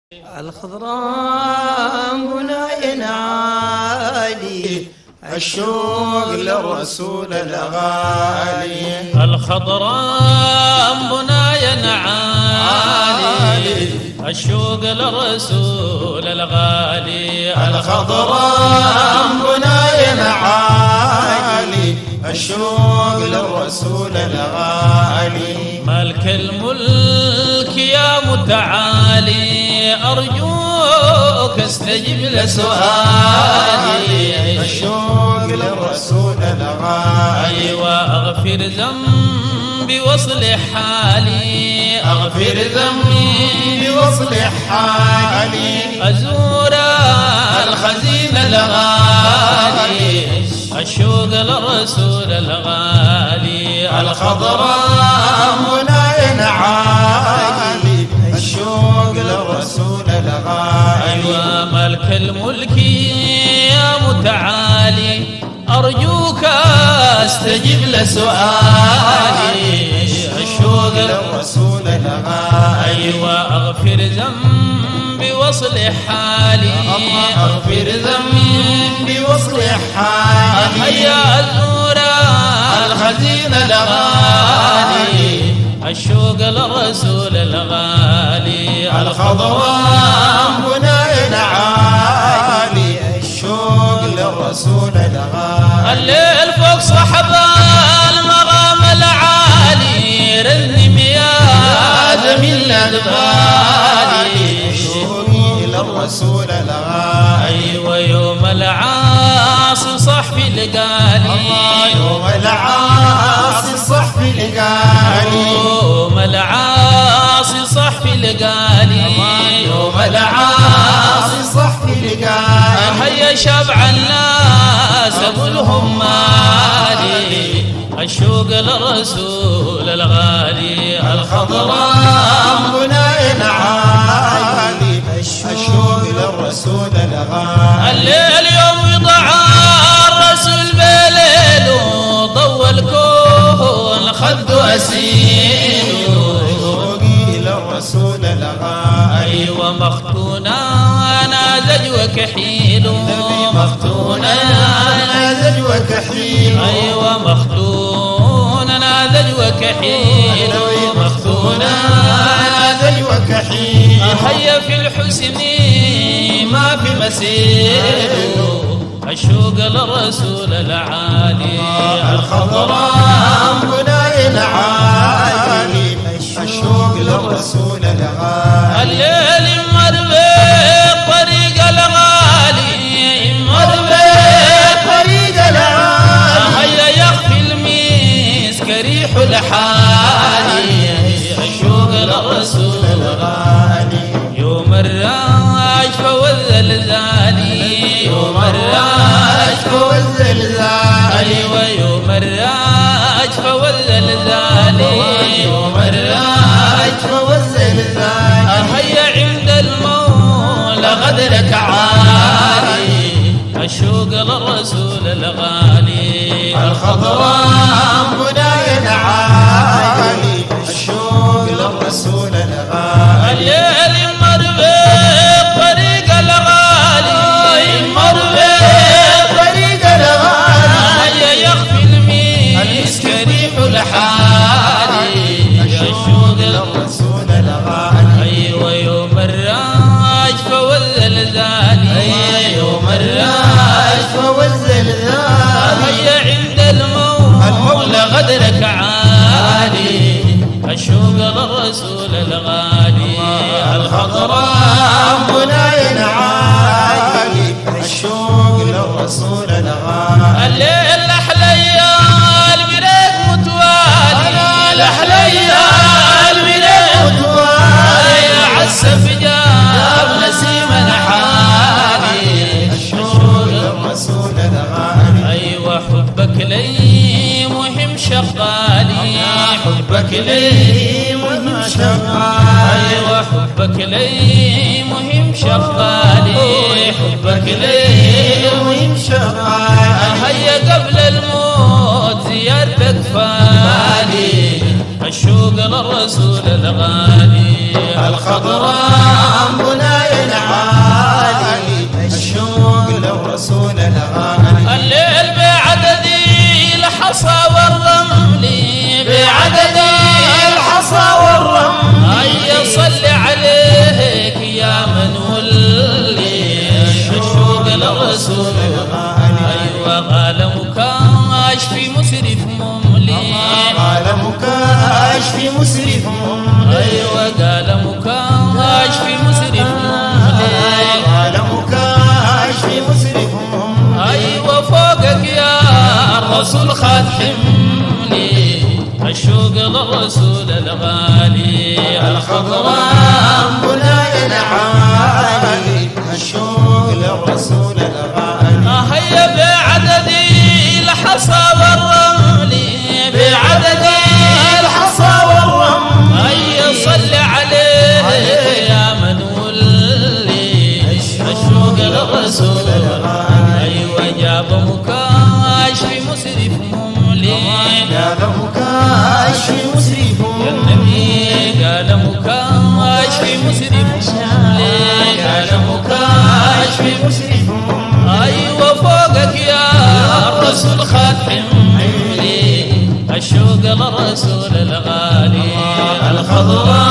الخضراء بناء عالي الشوق للرسول الغالي الخضراء بنايا عالي الشوق للرسول الغالي الخضراء بناء عالي الشوق للرسول الغالي ملك الملك يا متعالي أرجوك استجب لسؤالي الشوق للرسول الغالي أيوة أغفر ذنبي واصلح حالي اغفر ذنبي واصلح حالي أزور الخزين الغالي الشوق للرسول الغالي الخضراء منايا عالي الشوق للرسول الغالي أيوة ملك الملك يا متعالي أرجوك استجب لسؤالي الشوق للرسول الغالي أيوة أغفر ذنبي واصلح حالي اغفر ذنبي واصلح حالي هيا أزور الخزين الغالي الشوق للرسول الغالي الخضراء منايا عالي الشوق للرسول الغالي الليل فوق صحب المغام العالي رنم يا زميل الغالي شوقي للرسول الغالي أيوة يوم العاصي صحفي لقالي يوم العاصي صحفي لقاني يوم العاصي صحفي لقالي يوم العاصي صحفي لقاني هيا شبع الناس اقولهم مالي الشوق للرسول الغالي الخضراء منايا عالي الشوق للرسول الغالي الليل يوم يضع الرسول بليل وضوى الكون خده اسير شوقي للرسول الغالي ايوه مختونا انا زج وكحيل مختونا نازل وكحيل ايوه مختون انا زج وكحيل مختونا نازل وكحيل هيا في الحسن ما في مسير الشوق للرسول العالي الخضراء منايا عالي الشوق للرسول الغالي الليل مر طريق الغالي مر طريق العالي هيا يخفي المسك ريح الحالي الشوق للرسول الغالي يوم الراجف والزلزالي يوم الراجف والزلزال ايوه يوم الراجف والزلزالي يوم الراجف والزلزال هيا عند المولى غدرك عالي الشوق للرسول الغالي الخضراء منايا عالي الشوق للرسول الغالي الليل مر طريق الغالي مر طريق الغالي هيا يخفي المسك ريح الحالي الشوق للرسول الغالي ايوه يوم الراجف والزلزال يوم الراجف والزلزال هيا عند المولى غدرك عالي الشوق للرسول الغالي الخضراء منايا عالي الشوق للرسول الغالي الليل احليال بريق متوالي الاحليال بريق متوالي يا عسف جاب نسيم حالي الشوق للرسول الغالي ايوه حبك لي مهم شغالي حبك لي مهم شغال ايوه حبك لي مهم شغالي حبك لي مهم شغال هيا قبل الموت زيارتك فالي الشوق للرسول الغالي الخضراء منايا للرسول أيوة غال مكاش في مسرف مملي قال مكاش في مسرف مملي أيوة قال مكاش في مسرف مملي قال مكاش في مسرف مملي أيوة فوقك يا الرسول خاد حملي الشوق للرسول الغالي الخضراء بناء عالي الشوق للرسول الغالي هيا بعدد الحصى والرمل بعدد الحصى والرمل هيا صل عليه يا من ولي الشوق للرسول ايوه جاب مكاش في مسرف مملي يا ذا مكاش في مسرف يا مملي النبي قال مكاش في مسرف مملي قال مكاش في مسرف مملي ايوه فوقك يا الرسول خاد حملي الشوق للرسول الغالي الخضراء